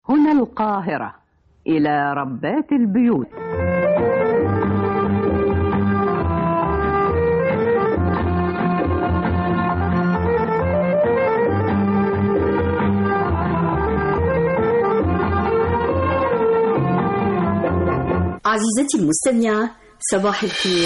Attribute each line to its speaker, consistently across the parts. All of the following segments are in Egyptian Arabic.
Speaker 1: هنا القاهرة إلى ربات البيوت
Speaker 2: عزيزتي المستمعة صباح الخير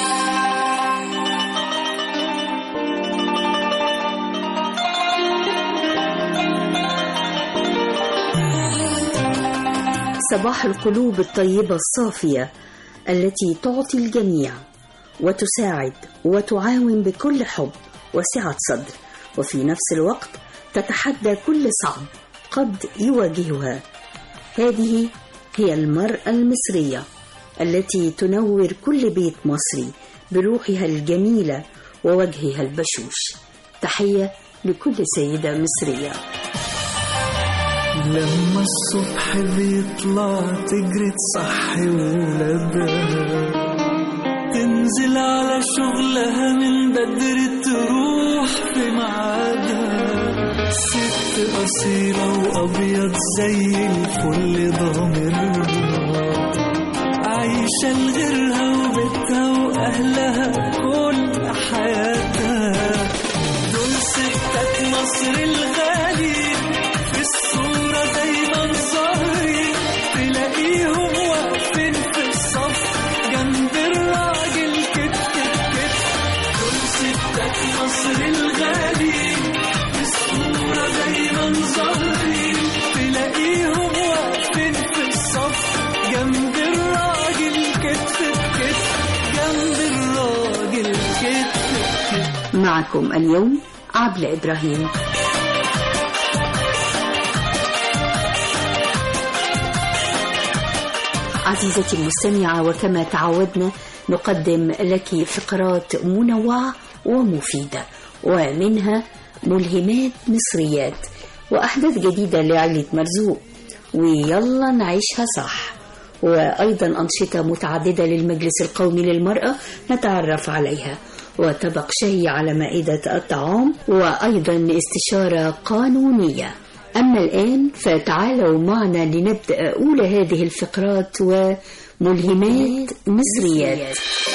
Speaker 2: صباح القلوب الطيبة الصافية التي تعطي الجميع وتساعد وتعاون بكل حب وسعة صدر وفي نفس الوقت تتحدى كل صعب قد يواجهها هذه هي المرأة المصرية التي تنور كل بيت مصري بروحها الجميلة ووجهها البشوش تحية لكل سيدة مصرية
Speaker 3: لما الصبح بيطلع تجري تصحي ولادها تنزل على شغلها من بدري تروح في ميعادها ست أصيلة وأبيض زي الفل ضامرها عايشة لغيرها وبيتها وأهلها كل حياتها دول ستات مصر الغالي في الصورة دايما ظاهرين تلاقيهم واقفين في الصف جنب الراجل كتف كتف دول ستات مصر الغالي في الصورة دايما ظاهرين تلاقيهم واقفين في الصف جنب الراجل كتف كتف جنب الراجل كتف كتف
Speaker 2: معكم اليوم عبلة إبراهيم عزيزتي المستمعة وكما تعودنا نقدم لك فقرات منوعة ومفيدة ومنها ملهمات مصريات وأحداث جديدة لعلة مرزوق ويلا نعيشها صح وأيضا أنشطة متعددة للمجلس القومي للمرأة نتعرف عليها وطبق شهي على مائدة الطعام وأيضا استشارة قانونية أما الآن فتعالوا معنا لنبدأ أولى هذه الفقرات وملهمات مصريات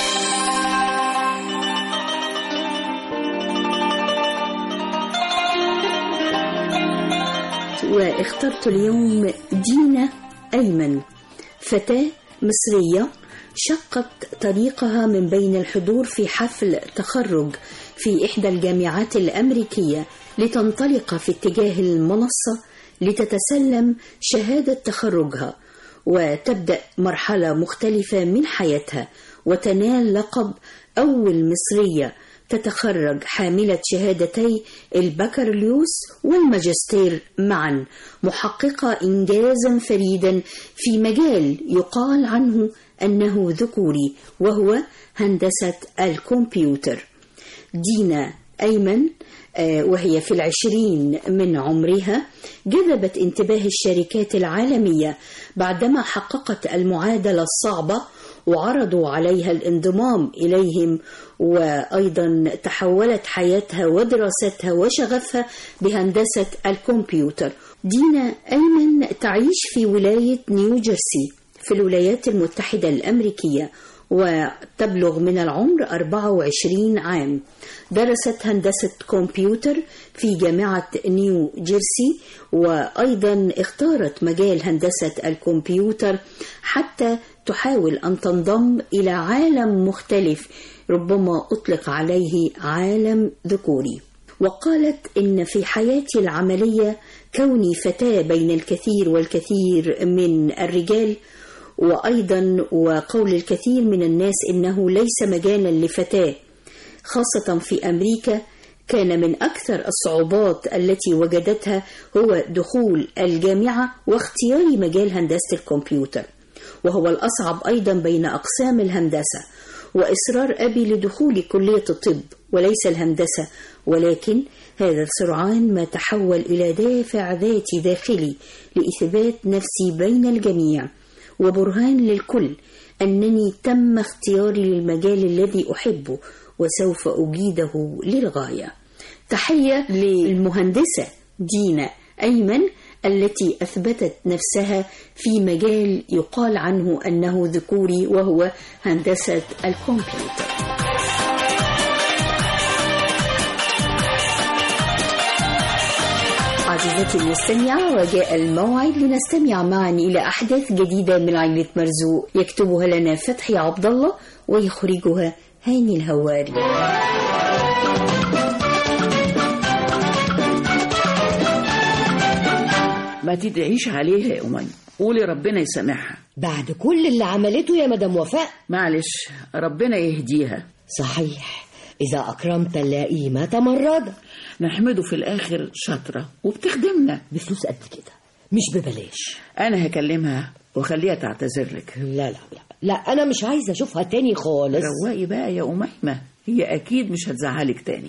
Speaker 2: واخترت اليوم دينا أيمن فتاة مصرية شقت طريقها من بين الحضور في حفل تخرج في إحدى الجامعات الأمريكية لتنطلق في اتجاه المنصة لتتسلم شهادة تخرجها وتبدأ مرحلة مختلفة من حياتها وتنال لقب أول مصرية تتخرج حاملة شهادتي البكالوريوس والماجستير معا محققة إنجازا فريدا في مجال يقال عنه أنه ذكوري وهو هندسة الكمبيوتر دينا أيمن وهي في العشرين من عمرها جذبت انتباه الشركات العالمية بعدما حققت المعادلة الصعبة وعرضوا عليها الانضمام إليهم وأيضا تحولت حياتها ودراستها وشغفها بهندسة الكمبيوتر دينا أيمن تعيش في ولاية نيوجيرسي في الولايات المتحدة الأمريكية وتبلغ من العمر 24 عام درست هندسة كمبيوتر في جامعة نيو جيرسي وأيضا اختارت مجال هندسة الكمبيوتر حتى تحاول أن تنضم إلى عالم مختلف ربما أطلق عليه عالم ذكوري وقالت إن في حياتي العملية كوني فتاة بين الكثير والكثير من الرجال وأيضا وقول الكثير من الناس إنه ليس مجالا لفتاة خاصة في أمريكا كان من أكثر الصعوبات التي وجدتها هو دخول الجامعة واختيار مجال هندسة الكمبيوتر وهو الأصعب أيضا بين أقسام الهندسة وإصرار أبي لدخول كلية الطب وليس الهندسة ولكن هذا سرعان ما تحول إلى دافع ذاتي داخلي لإثبات نفسي بين الجميع وبرهان للكل أنني تم اختياري للمجال الذي أحبه وسوف أجيده للغاية تحية للمهندسة دينا أيمن التي أثبتت نفسها في مجال يقال عنه أنه ذكوري وهو هندسة الكمبيوتر عزيزتي المستمعة وجاء الموعد لنستمع معا إلى أحداث جديدة من عائلة مرزوق يكتبها لنا فتحي عبد الله ويخرجها هاني الهواري
Speaker 4: ما تدعيش عليها يا أمي قولي ربنا يسامحها
Speaker 5: بعد كل اللي عملته يا مدام وفاء
Speaker 4: معلش ربنا يهديها
Speaker 5: صحيح إذا أكرمت اللئيمة تمرد
Speaker 4: نحمده في الآخر شاطرة وبتخدمنا
Speaker 5: بفلوس قد كده مش ببلاش
Speaker 4: أنا هكلمها وخليها تعتذر لك
Speaker 5: لا لا لا لا أنا مش عايزة أشوفها تاني خالص
Speaker 4: روقي بقى يا أميمة هي أكيد مش هتزعلك تاني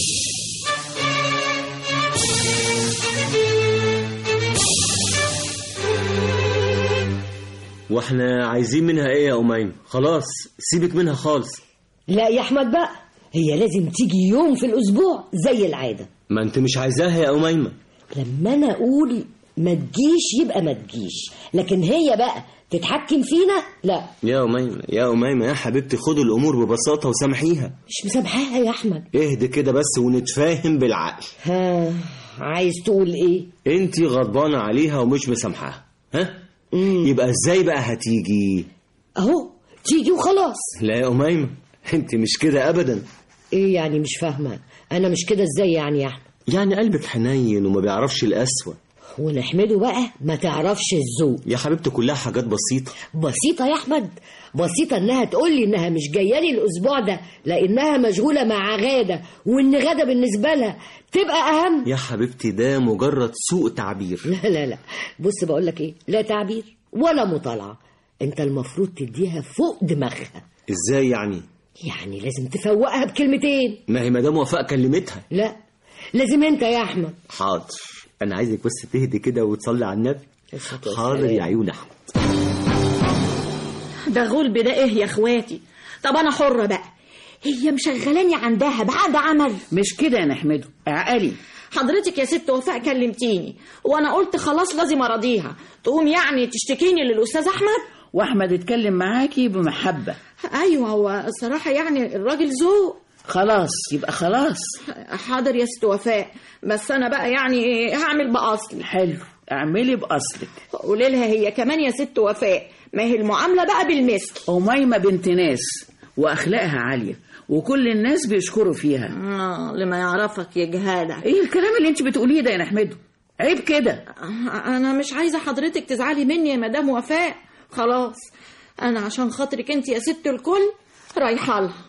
Speaker 6: واحنا عايزين منها ايه يا أميمة خلاص سيبك منها خالص
Speaker 5: لا يا أحمد بقى هي لازم تيجي يوم في الأسبوع زي العادة
Speaker 6: ما انت مش عايزاها يا أميمة
Speaker 5: لما أنا أقول ما تجيش يبقى ما تجيش لكن هي بقى تتحكم فينا لا
Speaker 6: يا أميمة يا أميمة يا حبيبتي خدوا الأمور ببساطة وسامحيها
Speaker 5: مش مسامحاها يا أحمد
Speaker 6: اهدي كده بس ونتفاهم بالعقل
Speaker 5: ها عايز تقول إيه
Speaker 6: انت غضبانة عليها ومش مسامحاها ها يبقى ازاي بقى هتيجي
Speaker 5: أهو تيجي وخلاص
Speaker 6: لا يا أميمة انت مش كده أبدا
Speaker 5: إيه يعني مش فاهمة أنا مش كده إزاي يعني يا أحمد
Speaker 6: يعني قلبك حنين وما بيعرفش القسوة
Speaker 5: ونحمده بقى ما تعرفش الذوق
Speaker 6: يا حبيبتي كلها حاجات بسيطة
Speaker 5: بسيطة يا أحمد بسيطة إنها تقول لي إنها مش جاية لي الأسبوع ده لأنها مشغولة مع غادة وإن غادة بالنسبة لها تبقى أهم
Speaker 6: يا حبيبتي ده مجرد سوء تعبير
Speaker 5: لا لا لا بص بقول لك إيه لا تعبير ولا مطالعة أنت المفروض تديها فوق دماغها
Speaker 6: ازاي يعني
Speaker 5: يعني لازم تفوقها بكلمتين
Speaker 6: ما هي مدام وفاء كلمتها
Speaker 5: لا لازم أنت يا أحمد
Speaker 6: حاضر انا عايزك بس تهدي كده وتصلي على النبي حاضر يا عيون احمد
Speaker 7: ده غلب ده ايه يا اخواتي طب انا حرة بقى هي مشغلاني عندها بعد عمل
Speaker 4: مش كده يا نحمده اعقلي
Speaker 7: حضرتك يا ست وفاء كلمتيني وانا قلت خلاص لازم اراضيها تقوم يعني تشتكيني للاستاذ احمد
Speaker 4: واحمد اتكلم معاكي بمحبة
Speaker 7: ايوه هو الصراحه يعني الراجل ذوق
Speaker 4: خلاص يبقى خلاص
Speaker 7: حاضر يا ست وفاء بس انا بقى يعني هعمل باصلي
Speaker 4: حلو اعملي بأصلك
Speaker 7: قولي لها هي كمان يا ست وفاء ما هي المعامله بقى بالمثل
Speaker 4: أميمة بنت ناس وأخلاقها عالية وكل الناس بيشكروا فيها
Speaker 7: آه لما يعرفك يجهلك
Speaker 4: ايه الكلام اللي انت بتقوليه ده يا نحمده عيب كده
Speaker 7: انا مش عايزه حضرتك تزعلي مني يا مدام وفاء خلاص انا عشان خاطرك انت يا ست الكل رايحه لها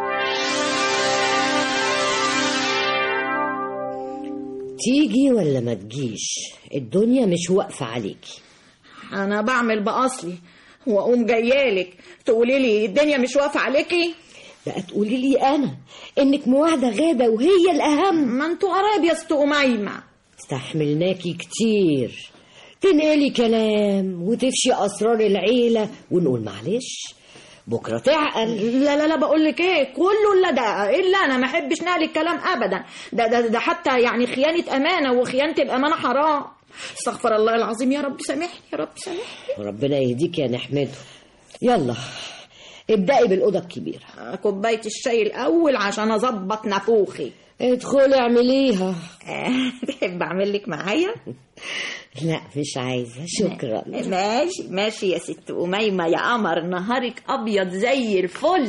Speaker 5: تيجي ولا ما تجيش الدنيا مش واقفة عليكي
Speaker 7: انا بعمل باصلي واقوم جايالك تقولي لي الدنيا مش واقفه عليكي
Speaker 5: بقى تقولي لي أنا إنك مواعدة غادة وهي الأهم
Speaker 7: ما انتوا قرايب يا ست اميمه
Speaker 5: استحملناكي كتير تنقلي كلام وتفشي أسرار العيلة ونقول معلش بكرة تعقل
Speaker 7: لا لا لا بقول لك ايه كله الا ده الا انا ما احبش نقل الكلام ابدا ده ده ده حتى يعني خيانه امانه وخيانه الامانه حرام استغفر الله العظيم يا رب سامحني يا رب سامحني
Speaker 5: ربنا يهديك يا نحمده يلا ابدأي بالأوضة الكبيرة
Speaker 7: كوبايه الشاي الاول عشان اظبط نافوخي
Speaker 5: ادخلي اعمليها
Speaker 7: تحب اعمل لك معايا
Speaker 5: لا مش عايزة شكرا
Speaker 7: ماشي ماشي يا ست أميمة يا قمر نهارك أبيض زي الفل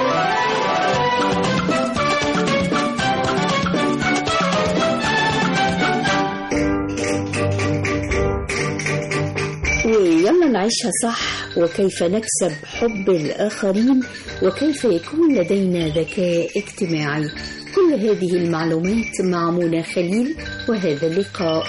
Speaker 2: ويلا نعيشها صح وكيف نكسب حب الآخرين وكيف يكون لدينا ذكاء اجتماعي كل هذه المعلومات مع منى خليل وهذا اللقاء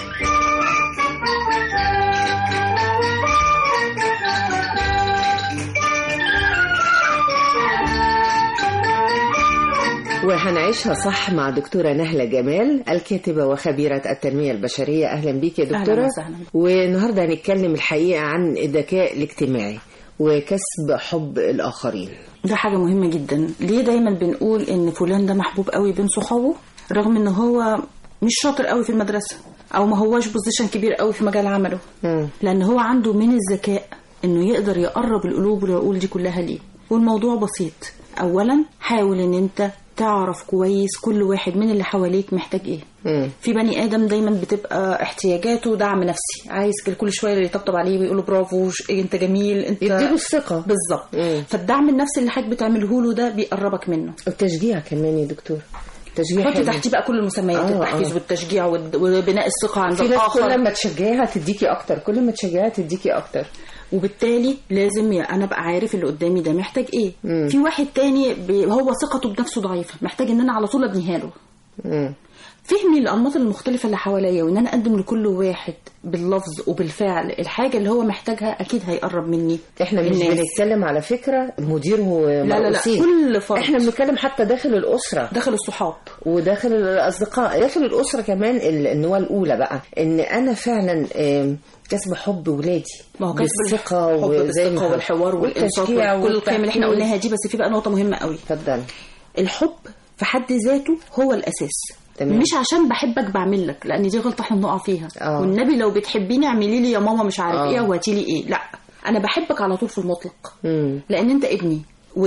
Speaker 8: وهنعيشها صح مع دكتورة نهلة جمال الكاتبة وخبيرة التنمية البشرية أهلا بيك يا دكتورة
Speaker 1: أهلاً وسهلاً.
Speaker 8: والنهاردة هنتكلم الحقيقة عن الذكاء الاجتماعي وكسب حب الآخرين
Speaker 1: ده حاجة مهمة جدا ليه دايما بنقول ان فلان ده محبوب قوي بين صحابه رغم ان هو مش شاطر قوي في المدرسة
Speaker 7: او ما هوش بوزيشن كبير قوي في مجال عمله
Speaker 8: مم.
Speaker 7: لان هو عنده من الذكاء انه يقدر يقرب القلوب والعقول دي كلها ليه والموضوع بسيط اولا حاول ان انت تعرف كويس كل واحد من اللي حواليك محتاج ايه
Speaker 8: مم.
Speaker 7: في بني ادم دايما بتبقى احتياجاته دعم نفسي عايز كل- كل شويه اللي يطبطب عليه ويقول له برافو ش- إيه انت جميل انت
Speaker 8: يديله الثقة
Speaker 7: بالظبط
Speaker 8: مم.
Speaker 7: فالدعم النفسي اللي حضرتك بتعمله له ده بيقربك منه
Speaker 8: التشجيع كمان يا دكتور تشجيع
Speaker 7: حطي
Speaker 8: حلو.
Speaker 7: تحتيه بقى كل المسميات
Speaker 8: آه،
Speaker 7: التحفيز
Speaker 8: آه.
Speaker 7: والتشجيع والد- وبناء الثقه عند
Speaker 8: في ناس
Speaker 7: الاخر
Speaker 8: كل ما تشجعها تديكي اكتر كل ما تشجعها تديكي اكتر
Speaker 7: وبالتالي لازم يا انا ابقى عارف اللي قدامي ده محتاج ايه
Speaker 8: مم.
Speaker 7: في واحد تاني بي- هو ثقته بنفسه ضعيفه محتاج ان انا على طول ابنيها له
Speaker 8: مم.
Speaker 7: فهمي الانماط المختلفه اللي حواليا وان انا اقدم لكل واحد باللفظ وبالفعل الحاجه اللي هو محتاجها اكيد هيقرب مني
Speaker 8: احنا مش
Speaker 7: الناس.
Speaker 8: بنتكلم على فكره مدير
Speaker 7: لا لا لا
Speaker 8: ومرؤوسين
Speaker 7: كل فرد
Speaker 8: احنا بنتكلم حتى داخل الاسره
Speaker 7: داخل الصحاب
Speaker 8: وداخل الاصدقاء داخل الاسره كمان ال- النواه الاولى بقى ان انا فعلا آم، كسب حب ولادي
Speaker 7: ما هو كسب
Speaker 8: بالثقه
Speaker 7: الحب
Speaker 8: وزي ما
Speaker 7: بالثقه
Speaker 8: هو.
Speaker 7: والحوار والانصات
Speaker 8: والتشجيع
Speaker 7: وكل القيم اللي احنا
Speaker 8: والتحفيز.
Speaker 7: قلناها دي بس في بقى نقطه مهمه قوي
Speaker 8: اتفضل
Speaker 7: الحب في حد ذاته هو الاساس
Speaker 8: تمام.
Speaker 7: مش عشان بحبك بعمل لك لان دي غلطه احنا بنقع فيها
Speaker 8: آه.
Speaker 7: والنبي لو بتحبيني اعملي لي يا ماما مش عارف
Speaker 8: آه.
Speaker 7: ايه وهاتي لي ايه لا انا بحبك على طول في المطلق
Speaker 8: مم.
Speaker 7: لان انت ابني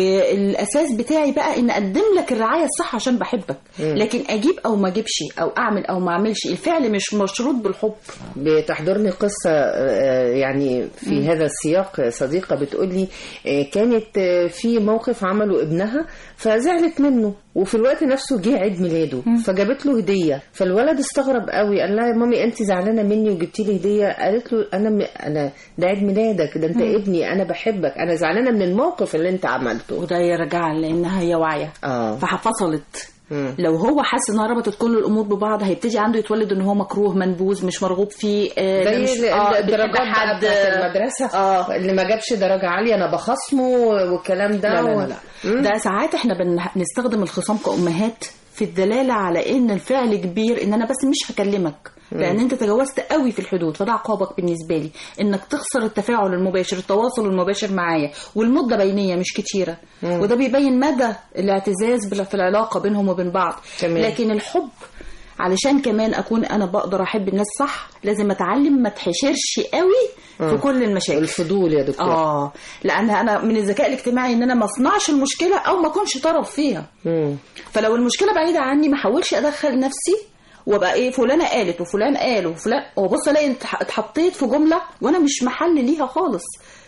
Speaker 7: والاساس بتاعي بقى ان اقدم لك الرعايه الصح عشان بحبك لكن اجيب او ما اجيبش او اعمل او ما اعملش الفعل مش مشروط بالحب
Speaker 8: بتحضرني قصة آه، يعني في هذا السياق صديقة بتقولي آه، كانت آه، في موقف عمله ابنها فزعلت منه وفي الوقت نفسه جه عيد ميلاده فجابت له هدية فالولد استغرب قوي قال لها يا مامي انت زعلانة مني وجبتي لي هدية قالت له انا م... انا ده عيد ميلادك ده انت ابني انا بحبك انا زعلانة من الموقف اللي انت عملته
Speaker 7: وده يرجع لانها هي واعيه
Speaker 8: اه
Speaker 7: ففصلت
Speaker 8: مم.
Speaker 7: لو هو حاسس انها ربطت كل الامور ببعض هيبتدي عنده يتولد ان هو مكروه منبوذ مش مرغوب فيه آه، ده
Speaker 8: زي
Speaker 7: مش
Speaker 8: ال-
Speaker 7: آه،
Speaker 8: الدرجات
Speaker 7: بتحب
Speaker 8: بقى بتاعت المدرسة
Speaker 7: اه
Speaker 8: اللي ما جابش درجة عالية انا بخصمه والكلام ده
Speaker 7: لا لا
Speaker 8: و-
Speaker 7: لا, لا. ده ساعات احنا بن- بنستخدم الخصام كأمهات في الدلالة على ان الفعل كبير ان انا بس مش هكلمك لان انت تجاوزت قوي في الحدود فده عقابك بالنسبه لي انك تخسر التفاعل المباشر التواصل المباشر معايا والمده بينيه مش كتيره وده بيبين مدى الاعتزاز بال- في العلاقه بينهم وبين بعض
Speaker 8: تمام.
Speaker 7: لكن الحب علشان كمان اكون انا بقدر احب الناس صح لازم اتعلم ما اتحشرش قوي في كل المشاكل
Speaker 8: الفضول يا دكتور
Speaker 7: اه لان انا من الذكاء الاجتماعي ان انا ما اصنعش المشكله او ما اكونش طرف فيها
Speaker 8: مم.
Speaker 7: فلو المشكله بعيده عني ما احاولش ادخل نفسي وابقى ايه فلانه قالت وفلان قال وفلان وبص الاقي اتح- اتحطيت في جمله وانا مش محل ليها خالص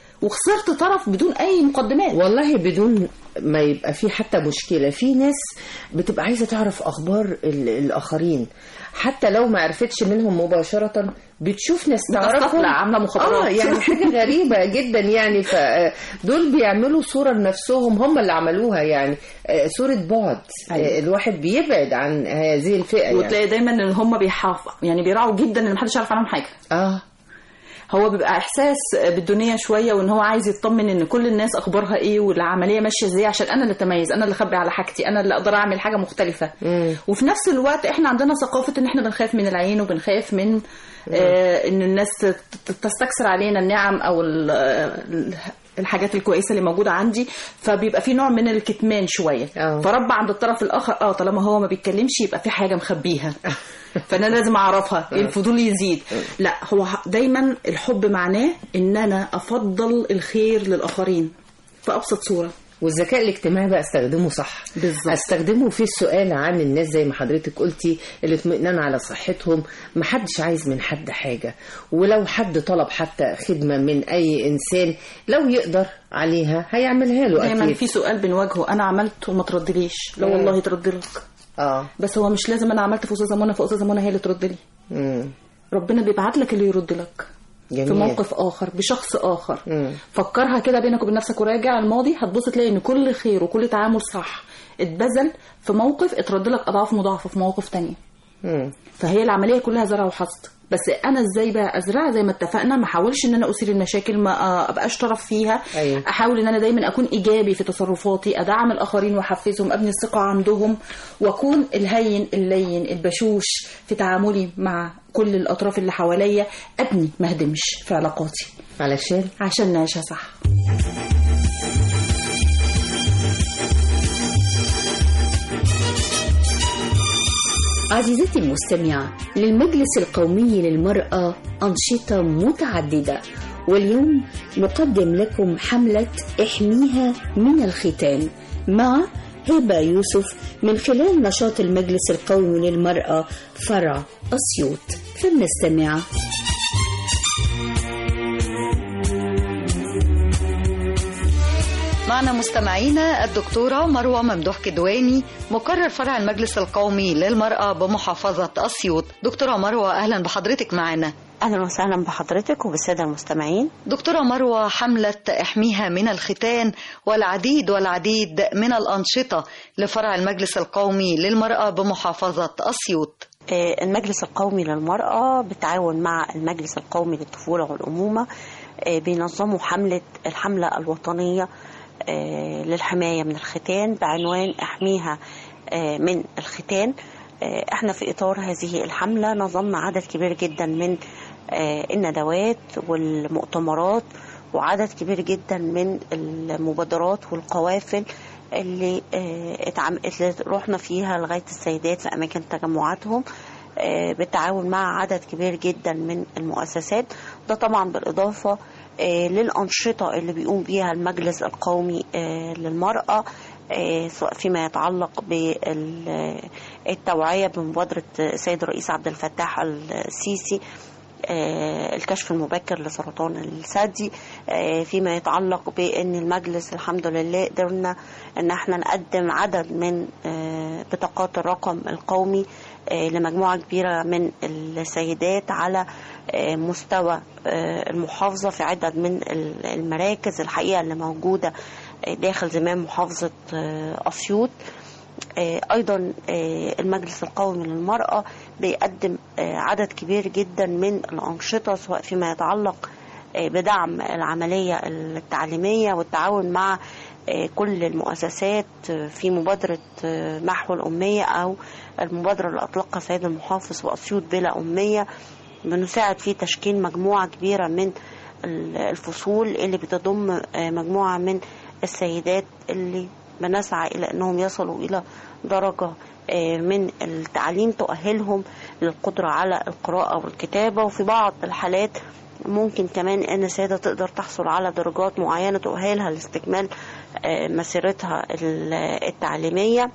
Speaker 7: وخسرت طرف بدون اي مقدمات
Speaker 8: والله بدون ما يبقى في حتى مشكلة في ناس بتبقى عايزة تعرف أخبار ال- الآخرين حتى لو ما عرفتش منهم مباشرة بتشوف ناس تعرفهم
Speaker 7: بتستطلع، عاملة مخابرات.
Speaker 8: اه يعني حاجة غريبة جدا يعني فدول بيعملوا صورة لنفسهم هم اللي عملوها يعني آه، صورة بعد
Speaker 7: أيوة.
Speaker 8: آه، الواحد بيبعد عن هذه الفئة يعني
Speaker 7: وتلاقي دايما ان هم بيحافظوا يعني بيراعوا جدا ان محدش يعرف عنهم حاجه
Speaker 8: اه
Speaker 7: هو بيبقى احساس بالدنيا شويه وان هو عايز يطمن ان كل الناس اخبارها ايه والعمليه ماشيه ازاي عشان انا اللي اتميز انا اللي اخبي على حاجتي انا اللي اقدر اعمل حاجه مختلفه
Speaker 8: مم.
Speaker 7: وفي نفس الوقت احنا عندنا ثقافه ان احنا بنخاف من العين وبنخاف من آه ان الناس ت- ت- تستكثر علينا النعم او ال- ال- الحاجات الكويسه اللي موجوده عندي فبيبقى في نوع من الكتمان شويه
Speaker 8: آه.
Speaker 7: فربى عند الطرف الاخر اه طالما هو ما بيتكلمش يبقى في حاجه مخبيها فانا لازم اعرفها الفضول يزيد لا هو ح- دايما الحب معناه ان انا افضل الخير للاخرين في ابسط صوره
Speaker 8: والذكاء الاجتماعي بقى استخدمه صح
Speaker 7: بالظبط.
Speaker 8: استخدمه في السؤال عن الناس زي ما حضرتك قلتي الاطمئنان على صحتهم محدش عايز من حد حاجة ولو حد طلب حتى خدمة من أي إنسان لو يقدر عليها هيعملها له
Speaker 7: دايما
Speaker 8: أكيد
Speaker 7: في سؤال بنواجهه انا عملت وما تردليش لا
Speaker 8: مم.
Speaker 7: والله ترد لك
Speaker 8: اه
Speaker 7: بس هو مش لازم انا عملت في استاذه منى فاستاذه منى هي اللي ترد لي
Speaker 8: مم.
Speaker 7: ربنا بيبعت لك اللي يرد لك
Speaker 8: جميل
Speaker 7: في موقف اخر بشخص اخر
Speaker 8: مم.
Speaker 7: فكرها كده بينك وبين نفسك وراجع الماضي هتبص تلاقي ان كل خير وكل تعامل صح اتبذل في موقف اترد لك اضعاف مضاعفه في مواقف تانية
Speaker 8: مم.
Speaker 7: فهي العمليه كلها زرع وحصد بس انا ازاي بقى ازرع زي ما اتفقنا ما احاولش ان انا اثير المشاكل ما آه، ابقاش طرف فيها
Speaker 8: أيوة.
Speaker 7: احاول ان انا دايما اكون ايجابي في تصرفاتي ادعم الاخرين واحفزهم ابني الثقه عندهم واكون الهين اللين البشوش في تعاملي مع كل الاطراف اللي حواليا ابني ما اهدمش في علاقاتي
Speaker 8: علشان
Speaker 7: عشان نعيشها صح
Speaker 2: عزيزتي المستمعة للمجلس القومي للمرأة أنشطة متعددة واليوم نقدم لكم حملة احميها من الختان مع هبة يوسف من خلال نشاط المجلس القومي للمرأة فرع أسيوط فلنستمع
Speaker 9: معنا مستمعينا الدكتورة مروة ممدوح كدواني مقرر فرع المجلس القومي للمرأة بمحافظة أسيوط دكتورة مروة أهلا بحضرتك معنا
Speaker 10: أهلا وسهلا بحضرتك وبالسادة المستمعين
Speaker 9: دكتورة مروة حملة احميها من الختان والعديد والعديد من الأنشطة لفرع المجلس القومي للمرأة بمحافظة أسيوط
Speaker 10: آه، المجلس القومي للمرأة بالتعاون مع المجلس القومي للطفولة والأمومة آه، بينظموا حملة الحملة الوطنية آه، للحماية من الختان بعنوان احميها آه، من الختان آه، احنا في اطار هذه الحملة نظمنا عدد كبير جدا من آه، الندوات والمؤتمرات وعدد كبير جدا من المبادرات والقوافل اللي آه، اتعم... اللي رحنا فيها لغاية السيدات في أماكن تجمعاتهم آه، بالتعاون مع عدد كبير جدا من المؤسسات ده طبعا بالإضافة آه، للأنشطة اللي بيقوم بيها المجلس القومي آه، للمرأة آه، سواء فيما يتعلق بالتوعية بمبادرة السيد الرئيس عبد الفتاح السيسي آه، الكشف المبكر لسرطان الثدي آه، فيما يتعلق بان المجلس الحمد لله قدرنا ان احنا نقدم عدد من آه، بطاقات الرقم القومي آه، لمجموعه كبيره من السيدات على آه، مستوى آه، المحافظه في عدد من المراكز الحقيقه اللي موجوده آه، داخل زمام محافظه آه، اسيوط آه، ايضا آه، المجلس القومي للمراه بيقدم آه، عدد كبير جدا من الانشطه سواء فيما يتعلق آه، بدعم العمليه التعليميه والتعاون مع آه، كل المؤسسات آه، في مبادره آه، محو الاميه او المبادره اللي اطلقها سيد المحافظ واسيوط بلا اميه بنساعد في تشكيل مجموعه كبيره من ال- الفصول اللي بتضم آه، مجموعه من السيدات اللي بنسعى إلى أنهم يصلوا إلى درجة آه، من التعليم تؤهلهم للقدرة على القراءة والكتابة وفي بعض الحالات ممكن كمان أن السيدة تقدر تحصل على درجات معينة تؤهلها لاستكمال آه، مسيرتها ال- التعليمية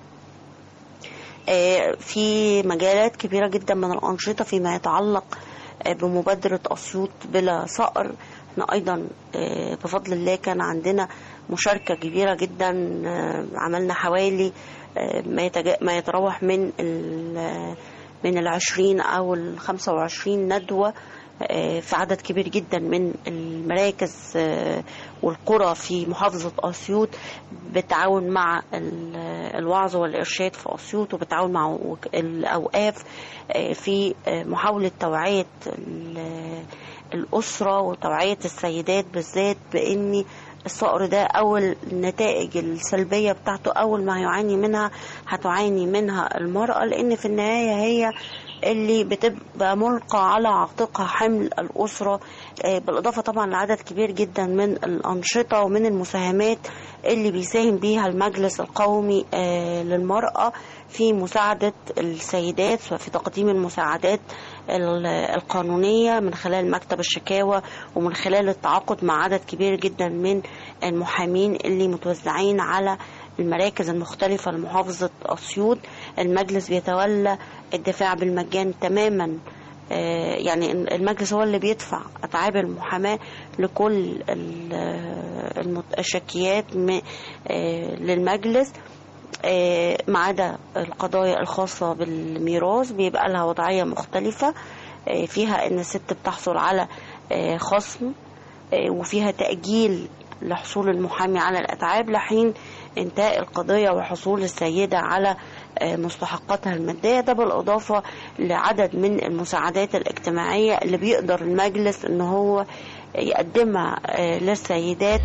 Speaker 10: آه، في مجالات كبيرة جدا من الأنشطة فيما يتعلق آه، بمبادرة أسيوط بلا صقر احنا أيضا آه، بفضل الله كان عندنا مشاركة كبيرة جدا آه، عملنا حوالي آه، ما يتجا- ما يتراوح من ال- من العشرين أو الخمسة وعشرين ندوة آه، في عدد كبير جدا من المراكز آه، والقرى في محافظة أسيوط بالتعاون مع ال- الوعظ والإرشاد في أسيوط وبالتعاون مع وك- الأوقاف آه، في آه، محاولة توعية ال- الأسرة وتوعية السيدات بالذات بإن الصقر ده أول النتائج السلبية بتاعته أول ما يعاني منها هتعاني منها المرأة لأن في النهاية هي اللي بتبقى ملقى على عاتقها حمل الأسرة آه، بالإضافة طبعا لعدد كبير جدا من الأنشطة ومن المساهمات اللي بيساهم بيها المجلس القومي آه، للمرأة في مساعدة السيدات وفي تقديم المساعدات ال- القانونية من خلال مكتب الشكاوى ومن خلال التعاقد مع عدد كبير جدا من المحامين اللي متوزعين على المراكز المختلفة لمحافظة أسيوط المجلس بيتولى الدفاع بالمجان تماما آه، يعني المجلس هو اللي بيدفع أتعاب المحاماة لكل ال- المت- الشكيات م- آه، للمجلس آه، ما عدا القضايا الخاصة بالميراث بيبقى لها وضعية مختلفة آه، فيها ان الست بتحصل على آه، خصم آه، وفيها تأجيل لحصول المحامي على الأتعاب لحين انتهاء القضية وحصول السيدة على آه، مستحقاتها المادية ده بالإضافة لعدد من المساعدات الاجتماعية اللي بيقدر المجلس ان هو يقدمها آه، للسيدات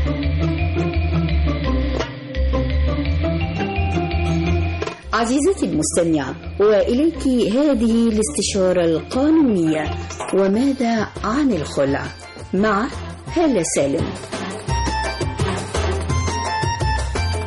Speaker 2: عزيزتي المستمعة وإليك هذه الاستشارة القانونية وماذا عن الخلع مع هالة سالم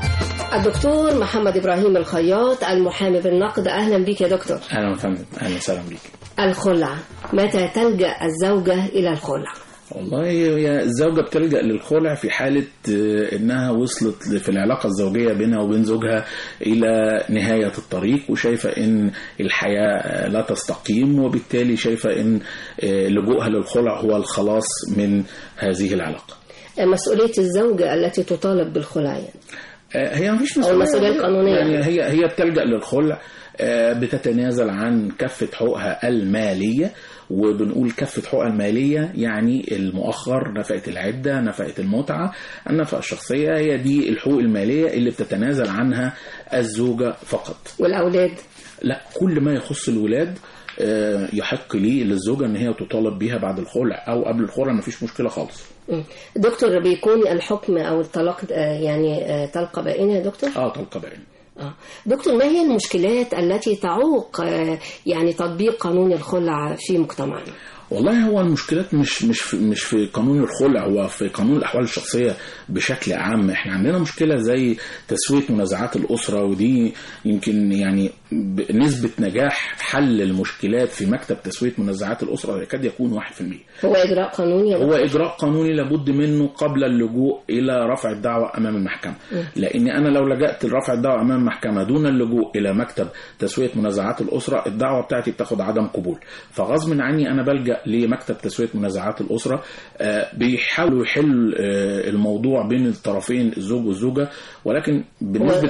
Speaker 11: الدكتور محمد إبراهيم الخياط المحامي بالنقد أهلا بك يا دكتور
Speaker 12: اهلا وسهلا اهلا وسهلا بيك
Speaker 11: الخلع متى تلجأ الزوجة إلى الخلع
Speaker 12: والله هي الزوجة بتلجأ للخلع في حالة آه، إنها وصلت في العلاقة الزوجية بينها وبين زوجها إلى نهاية الطريق وشايفة إن الحياة آه، لا تستقيم وبالتالي شايفة إن آه، لجوءها للخلع هو الخلاص من هذه العلاقة
Speaker 11: مسؤولية الزوجة التي تطالب بالخلع يعني.
Speaker 12: آه، هي مفيش
Speaker 11: أو المسؤولية القانونية.
Speaker 12: يعني هي هي بتلجأ للخلع آه، بتتنازل عن كافة حقوقها المالية وبنقول كافة حقوقها المالية يعني المؤخر نفقة العدة نفقة المتعة النفقة الشخصية هي دي الحقوق المالية اللي بتتنازل عنها الزوجة فقط
Speaker 11: والأولاد
Speaker 12: لا كل ما يخص الولاد آه، يحق لي للزوجة ان هي تطالب بيها بعد الخلع او قبل الخلع مفيش مشكلة خالص
Speaker 11: مم. دكتور بيكون الحكم أو الطلاق آه، يعني آه، طلقة بائنة يا دكتور
Speaker 12: اه طلقة بائن
Speaker 11: آه. دكتور ما هي المشكلات التي تعوق آه، يعني تطبيق قانون الخلع في مجتمعنا
Speaker 12: والله هو المشكلات مش مش في مش في قانون الخلع هو في قانون الاحوال الشخصيه بشكل عام احنا عندنا مشكله زي تسويه منازعات الاسره ودي يمكن يعني ب- نسبه نجاح حل المشكلات في مكتب تسويه منازعات الاسره يكاد يكون 1%
Speaker 11: هو إجراء قانوني يا
Speaker 12: هو
Speaker 11: دكتور
Speaker 12: اجراء قانوني لابد منه قبل اللجوء الى رفع الدعوه امام المحكمه
Speaker 11: مم.
Speaker 12: لان انا لو لجأت لرفع الدعوه امام المحكمه دون اللجوء الى مكتب تسويه منازعات الاسره الدعوه بتاعتي بتاخد عدم قبول فغصب عني انا بلجأ لمكتب تسويه منازعات الاسره آه، بيحاولوا يحل آه، الموضوع بين الطرفين الزوج والزوجه ولكن بنسبه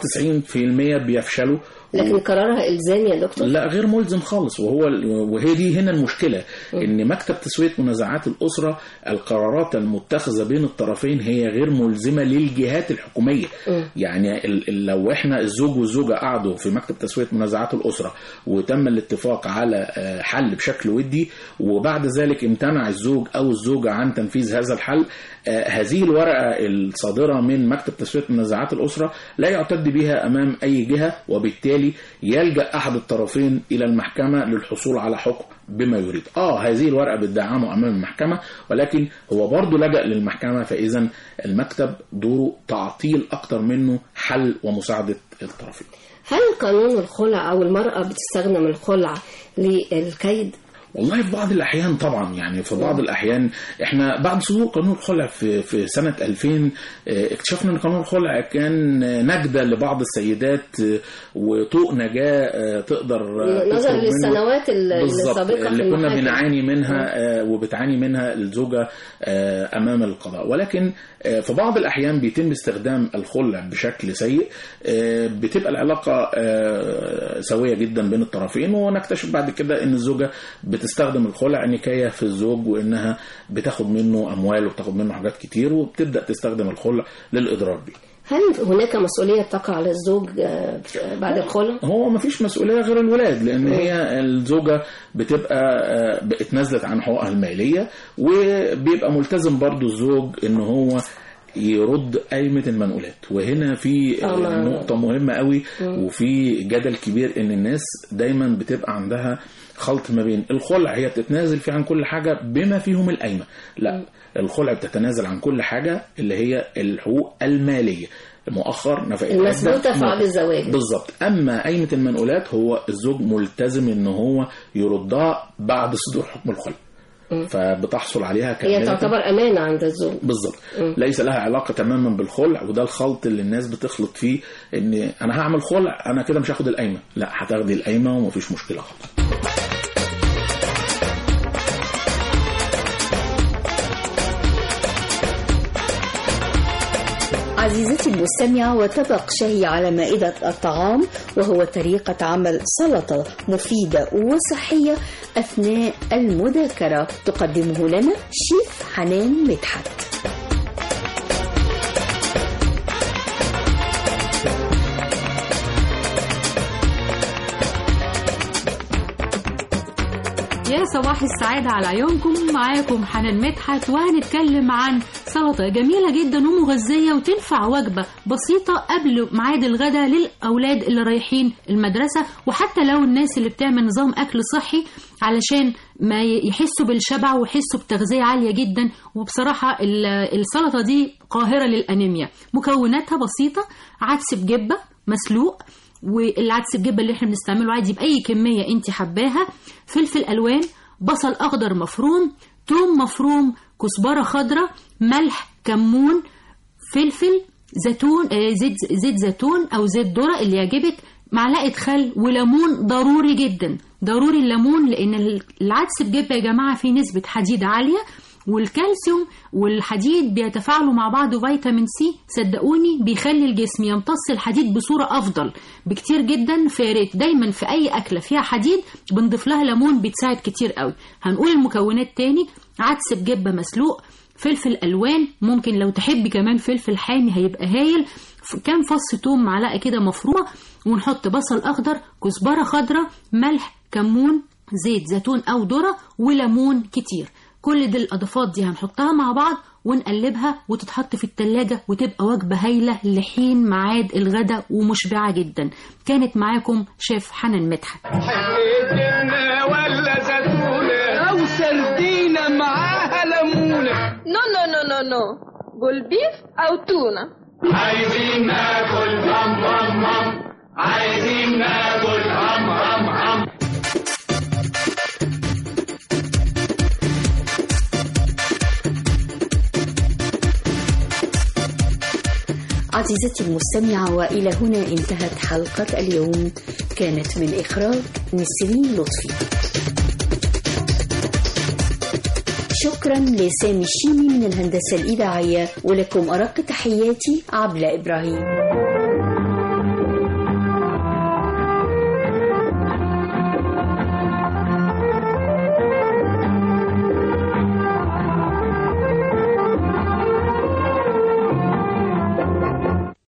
Speaker 12: 99% بيفشلوا
Speaker 11: لكن قرارها إلزامي يا دكتور
Speaker 12: لا غير ملزم خالص وهو وهي دي هنا المشكله ان مكتب تسويه منازعات الاسره القرارات المتخذه بين الطرفين هي غير ملزمه للجهات الحكوميه يعني ال- ال- لو احنا الزوج والزوجه قعدوا في مكتب تسويه منازعات الاسره وتم الاتفاق على آه، حل بشكل ودي وبعد ذلك امتنع الزوج او الزوجه عن تنفيذ هذا الحل آه، هذه الورقه الصادره من مكتب تسويه منازعات الاسره لا يعتد بها امام اي جهه وبالتالي يلجا احد الطرفين الى المحكمه للحصول على حكم بما يريد اه هذه الورقه بتدعمه امام المحكمه ولكن هو برضه لجا للمحكمه فاذا المكتب دوره تعطيل اكتر منه حل ومساعده الطرفين
Speaker 11: هل قانون الخلع أو المرأة بتستخدم الخلع للكيد
Speaker 12: والله في بعض الاحيان طبعا يعني في بعض الاحيان احنا بعد صدور قانون الخلع في في سنه 2000 اه، اكتشفنا ان قانون الخلع كان نجده لبعض السيدات اه، وطوق نجاه اه، تقدر اه،
Speaker 11: نظرا
Speaker 12: تخرج منه.
Speaker 11: للسنوات ال-
Speaker 12: بالظبط
Speaker 11: السابقة في
Speaker 12: اللي كنا
Speaker 11: المحاكم.
Speaker 12: بنعاني منها آه، وبتعاني منها الزوجة آه، أمام القضاء ولكن آه، في بعض الأحيان بيتم استخدام الخلع بشكل سيء آه، بتبقى العلاقة آه، سوية جدا بين الطرفين ونكتشف بعد كده أن الزوجة بتستخدم الخلع نكاية في الزوج وأنها بتاخد منه أموال وبتاخد منه حاجات كتير وبتبدأ تستخدم الخلع للإضرار بيه
Speaker 11: هل هناك مسؤولية تقع على الزوج آه، بعد الخلع؟
Speaker 12: هو ما فيش مسؤوليه غير الولاد لان هي الزوجه بتبقى آه، اتنازلت عن حقوقها الماليه وبيبقى ملتزم برضو الزوج ان هو يرد قايمة المنقولات وهنا في آه،
Speaker 11: طبعاً.
Speaker 12: نقطة مهمة قوي
Speaker 11: مم.
Speaker 12: وفي جدل كبير ان الناس دايما بتبقى عندها خلط ما بين الخلع هي بتتنازل فيه عن كل حاجة بما فيهم القايمة لا الخلع بتتنازل عن كل حاجة اللي هي الحقوق المالية مؤخر نفقة
Speaker 11: المثبوتة
Speaker 12: عدة،
Speaker 11: في عقد الزواج.
Speaker 12: بالظبط اما قايمه المنقولات هو الزوج ملتزم ان هو يردها بعد صدور حكم الخلع
Speaker 11: مم.
Speaker 12: فبتحصل عليها
Speaker 11: هي
Speaker 12: كامله
Speaker 11: تعتبر أمانة عند الزوج
Speaker 12: بالظبط
Speaker 11: مم.
Speaker 12: ليس لها علاقه تماما بالخلع وده الخلط اللي الناس بتخلط فيه ان انا هعمل خلع انا كده مش هاخد القايمه لا هتاخدي القايمه ومفيش مشكله خالص
Speaker 2: عزيزتي المستمعة وطبق شهي على مائدة الطعام وهو طريقة عمل سلطة مفيدة وصحية أثناء المذاكرة تقدمه لنا شيف حنان مدحت
Speaker 13: يا يا صباح السعادة على عيونكم معاكم حنان مدحت وهنتكلم عن سلطة جميلة جدا ومغذية وتنفع وجبة بسيطة قبل ميعاد الغداء للأولاد اللي رايحين المدرسة وحتى لو الناس اللي بتعمل نظام أكل صحي علشان ما يحسوا بالشبع ويحسوا بتغذية عالية جدا وبصراحة ال- السلطة دي قاهرة للأنيميا مكوناتها بسيطة عدس بجبة مسلوق والعدس بجبة اللي احنا بنستعمله عادي بأي كمية انت حباها فلفل ألوان بصل أخضر مفروم توم مفروم كزبرة خضراء ملح كمون فلفل زيتون آه، زيت زيت زيتون او زيت ذره اللي يعجبك معلقه خل وليمون ضروري جدا ضروري الليمون لان العدس بجبه يا جماعه فيه نسبه حديد عاليه والكالسيوم والحديد بيتفاعلوا مع بعض وفيتامين سي صدقوني بيخلي الجسم يمتص الحديد بصوره افضل بكتير جدا فيا ريت دايما في اي اكله فيها حديد بنضيف لها ليمون بتساعد كتير قوي هنقول المكونات تاني عدس بجبه مسلوق فلفل الوان ممكن لو تحبي كمان فلفل حامي هيبقى هايل ف- كام فص توم معلقه كده مفرومه ونحط بصل اخضر كزبره خضراء ملح كمون زيت زيتون او ذره وليمون كتير كل دي الاضافات دي هنحطها مع بعض ونقلبها وتتحط في التلاجة وتبقى وجبة هايلة لحين ميعاد الغداء ومشبعة جدا كانت معاكم شيف حنان مدحت
Speaker 3: جبنة ولا زيتونة أو سردينة معاها ليمونة
Speaker 14: نو نو نو نو نو قول بيف أو تونة
Speaker 3: عايزين ناكل هم هم هم عايزين ناكل هم هم هم
Speaker 2: عزيزتي المستمعة وإلى هنا انتهت حلقة اليوم كانت من إخراج نسرين لطفي شكرا لسامي الشيمي من الهندسة الإذاعية ولكم أرق تحياتي عبلة إبراهيم